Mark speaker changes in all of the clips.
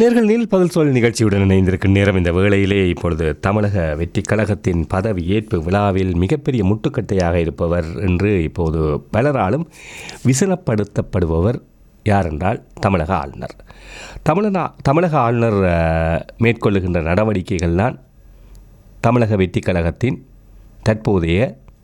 Speaker 1: நேர்கள் நீல் பதில் சொல் நிகழ்ச்சியுடன் இணைந்திருக்கும் நேரம் இந்த வேளையிலே இப்பொழுது தமிழக வெற்றி கழகத்தின் பதவி ஏற்பு விழாவில் மிகப்பெரிய முட்டுக்கட்டையாக இருப்பவர் என்று இப்போது பலராலும் விசனப்படுத்தப்படுபவர் யார் என்றால் தமிழக ஆளுநர் தமிழனா தமிழக ஆளுநர் அஹ், மேற்கொள்ளுகின்ற நடவடிக்கைகள்தான் தமிழக வெற்றி கழகத்தின் தற்போதைய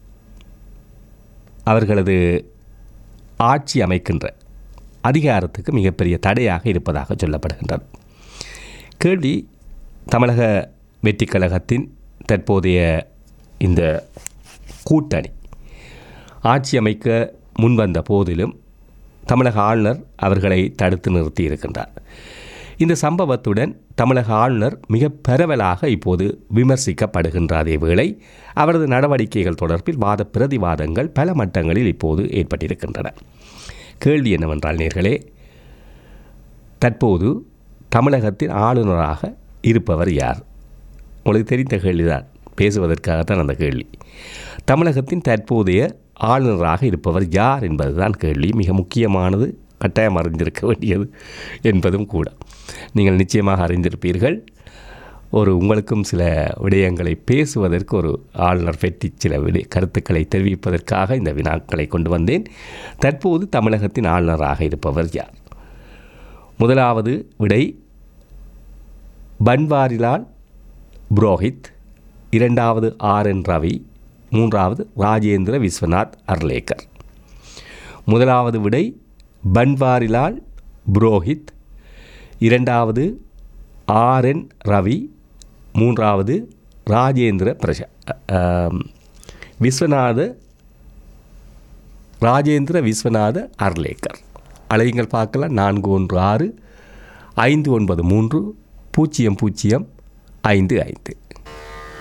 Speaker 1: அவர்களது ஆட்சி அமைக்கின்ற அதிகாரத்துக்கு மிகப்பெரிய தடையாக இருப்பதாக சொல்லப்படுகின்றது கேள்வி தமிழக வெற்றிக் கழகத்தின் தற்போதைய இந்த கூட்டணி ஆட்சி அமைக்க முன்வந்த போதிலும் தமிழக ஆளுநர் அவர்களை தடுத்து நிறுத்தி இருக்கின்றார் இந்த சம்பவத்துடன் தமிழக ஆளுநர் மிக பரவலாக இப்போது விமர்சிக்கப்படுகின்ற அதே வேளை அவரது நடவடிக்கைகள் தொடர்பில் வாத பிரதிவாதங்கள் பல மட்டங்களில் இப்போது ஏற்பட்டிருக்கின்றன கேள்வி என்னவென்றால் நேர்களே தற்போது தமிழகத்தின் ஆளுநராக இருப்பவர் யார் உங்களுக்கு தெரிந்த கேள்விதான் பேசுவதற்காகத்தான் அந்த கேள்வி தமிழகத்தின் தற்போதைய ஆளுநராக இருப்பவர் யார் என்பதுதான் கேள்வி மிக முக்கியமானது கட்டாயம் அறிந்திருக்க வேண்டியது என்பதும் கூட நீங்கள் நிச்சயமாக அறிந்திருப்பீர்கள் ஒரு உங்களுக்கும் சில விடயங்களை பேசுவதற்கு ஒரு ஆளுநர் பற்றி சில விடய கருத்துக்களை தெரிவிப்பதற்காக இந்த வினாக்களை கொண்டு வந்தேன் தற்போது தமிழகத்தின் ஆளுநராக இருப்பவர் யார் முதலாவது விடை பன்வாரிலால் புரோஹித் இரண்டாவது ஆர் என் ரவி மூன்றாவது ராஜேந்திர விஸ்வநாத் அர்லேக்கர் முதலாவது விடை பன்வாரிலால் புரோஹித் இரண்டாவது ஆர் என் ரவி மூன்றாவது ராஜேந்திர பிரசா ஆம், விஸ்வநாத ராஜேந்திர விஸ்வநாத அர்லேக்கர் அழையுங்கள் பார்க்கலாம் நான்கு ஒன்று ஆறு ஐந்து ஒன்பது மூன்று பூஜ்ஜியம் பூஜ்ஜியம் ஐந்து ஐந்து